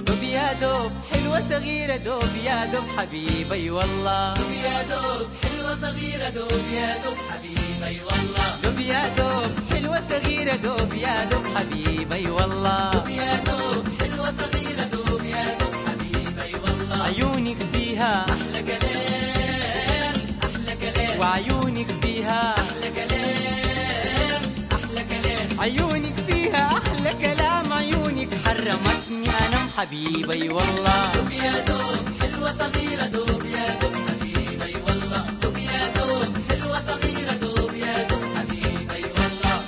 دوب يا دوب حلوة صغيرة دوب يا دوب حبيبي والله دوب يا دوب حلوة صغيرة دوب يا دوب حبيبي والله دوب يا دوب حلوة صغيرة دوب يا دوب حبيبي والله دوب يا دوب حلوة صغيرة دوب يا دوب حبيبي والله عيونك فيها أحلى كلام أحلى كلام وعيونك فيها أحلى كلام أحلى كلام عيونك فيها أحلى كلام عيونك حرمتني أنام حبيبي والله دوب يا دوب حلوة صغيرة دوب يا دوب حبيبي والله دوب يا دوب حلوة صغيرة دوب يا دوب حبيبي والله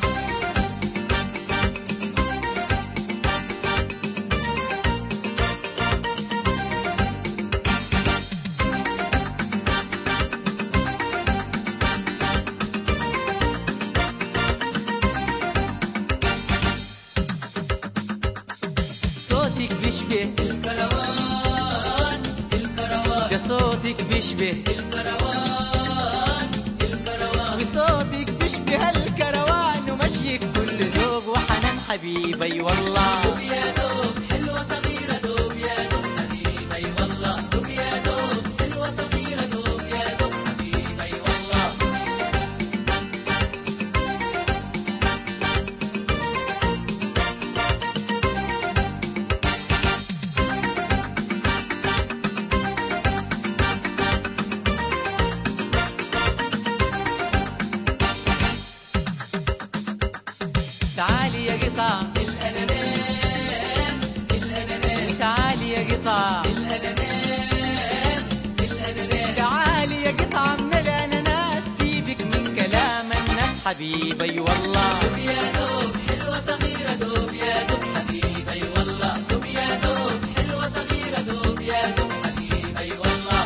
صوتك بيشبه الكروان الكروان ده صوتك بيشبه الكروان الكروان وصوتك بيشبه الكروان ومشيك كل ذوق وحنان حبيبي والله دوب يا دوب حلوة صغيرة دوب يا دوب حبيبي والله دوب يا دوب حلوة صغيرة دوب يا دوب حبيبي والله تعالي يا قطع الأناناس الأناناس تعالي يا قطع الأناناس الأناناس تعالي يا قطع من الاناناس سيبك من كلام الناس حبيبي والله دوب يا دوب حلوة صغيرة دوب يا دوب حبيبي والله دوب يا دوب حلوة صغيرة دوب يا دوب حبيبي والله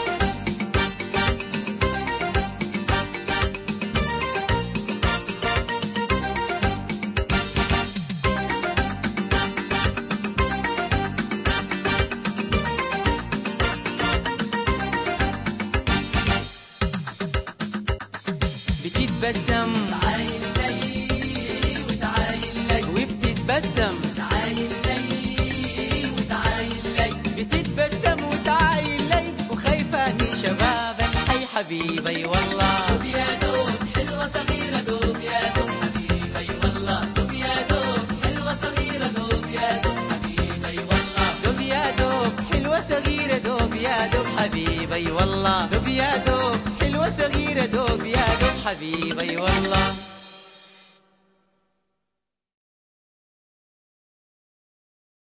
بتتبسم تعاين لي وتعاين لي وبتتبسم تعاين لي وتعاين لي بتتبسم وتعاين لي وخايفة من شباب الحي حبيبي والله دوب يا دوب حلوة صغيرة دوب يا دوب حبيبي والله دوب يا دوب حلوة صغيرة دوب يا دوب حبيبي والله دوب يا دوب حلوة صغيرة دوب يا دوب حبيبي والله دوب يا دوب حلوة صغيرة دوب يا دوب حبيبي والله